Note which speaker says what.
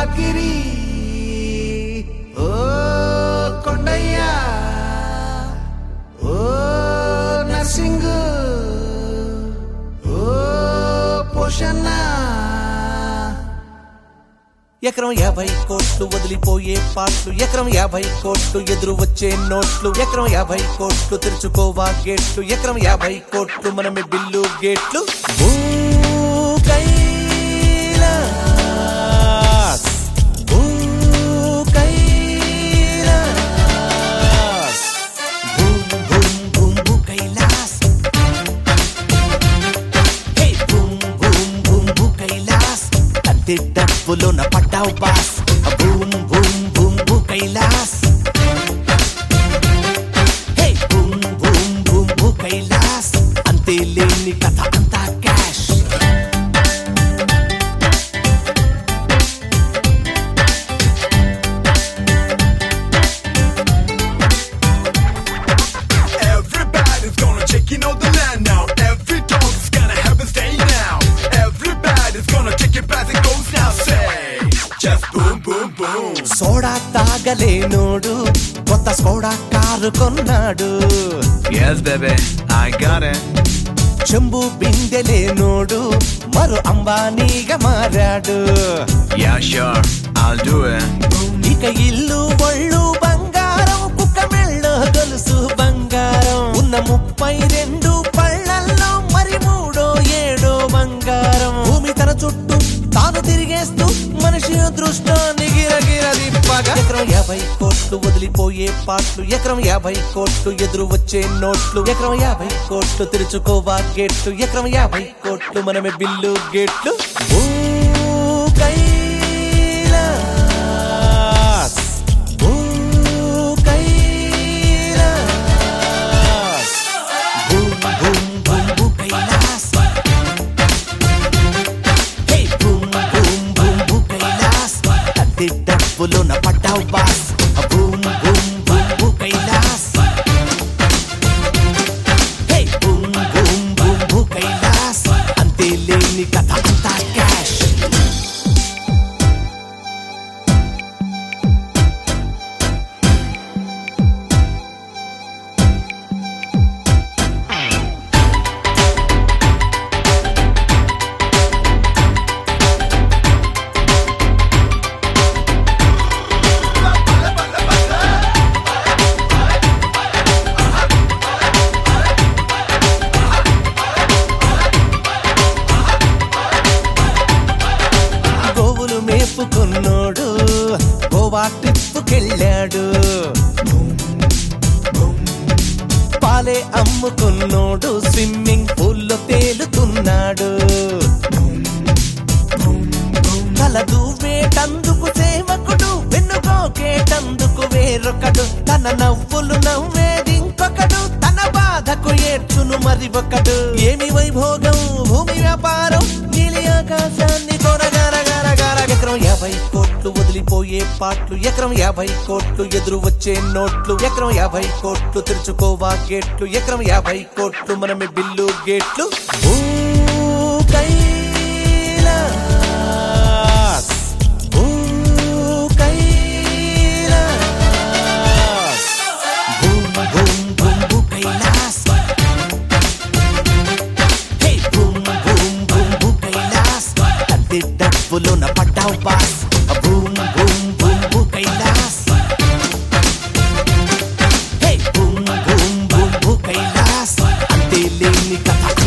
Speaker 1: గిరి ఓ కొండయ్య ఓ నర్సింగ్ ఓ పోషన్న
Speaker 2: ఎకరం యాభై కోట్లు వదిలిపోయే పాటలు ఎకరం యాభై కోట్లు ఎదురు వచ్చే నోట్లు ఎకరం యాభై కోట్లు తెరుచుకోవా గేట్లు ఎకరం యాభై కోట్లు మనమే బిల్లు గేట్లు భూ కైలాస్. భూ కైలాస్. భూమ్ భూమ్ భూమ్ భూ Kailash. Hey boom boom boom భూ కైలాస్ అద్దె డబ్బులోన పడ్డావు బాస్ భూమ్ భూమ్ భూమ్ భూ Kailash hey boom boom boom భూ కైలాస్ అంతే లేని కథ అంతా cash
Speaker 3: Everybody's gonna check in on the land now. Every dog is gonna have a stay now. Everybody's gonna check it as it goes now. Say, just boom, boom, boom.
Speaker 2: Soda తాగలేనోడు కొత్త soda car కొన్నాడు
Speaker 3: Yes, baby, I got it.
Speaker 2: చెంబు బిందెలేనోడు మరో అంబానీగా మారాడు
Speaker 3: Yeah, sure, I'll do it.
Speaker 2: ఇక ఇల్లు ఒళ్ళు బంగారం కుక్క మెళ్ళో గొలుసు బంగారం ఉన్న ముప్పై రెండు పళ్ళల్లో మరి మూడో ఏడో బంగారం భూమి తన చుట్టూ తాను తిరిగేస్తూ మనిషి దృష్టాన్ని గిరగిర దిప్పగా ఎకరం యాభై కోట్లు వదిలిపోయే పాటలు ఎకరం యాభై కోట్లు ఎదురు వచ్చే నోట్లు ఎకరం యాభై కోట్లు తెరుచుకోవా గేట్లు ఎకరం యాభై కోట్లు మనమే బిల్లు గేట్లు భూ కైలాస్. భూ కైలాస్. భూమ్ భూమ్ భూమ్ భూ Kailash. Hey boom boom boom భూ కైలాస్. అద్దె డబ్బులోన పడ్డావు బాస్ భూమ్ భూమ్ భూమ్ భూ Kailash hey boom boom boom భూ కైలాస్ అంతే లేని కథ అంతా క్యాష్ గోవులు మేపుకున్నోడు గోవా ట్రిప్పుకెళ్ళాడు పాలే అమ్ముకున్నోడు స్విమ్మింగ్ పూల్లో తేలుతున్నాడు తల దూవేటందుకు సేవకుడు వెన్నుకోకేటందుకు వేరొకడు తన నవ్వులు నవ్వేది ఇంకొకడు తన బాధకు ఏడ్చును మరి ఒకడు ఏమి వైభోగం భూమి వ్యాపారం నీలి ఆకాశాన్ని కొరగరగరగర ఎకరం యాభై కోట్లు వదిలిపోయే పాటలు ఎకరం యాభై కోట్లు ఎదురు వచ్చే నోట్లు ఎకరం యాభై కోట్లు తెరుచుకోవా గేట్లు ఎకరం యాభై కోట్లు మనమే బిల్లు గేట్లు భూ కైలాస్. భూ కైలాస్. భూమ్ భూమ్ భూమ్ భూ Kailash. Hey boom boom boom భూ కైలాస్. అద్దె డబ్బులోన పడ్డావు బాస్ భూమ్ భూమ్ భూమ్ భూ Kailash hey boom boom boom భూ కైలాస్ అంతే లేని కథ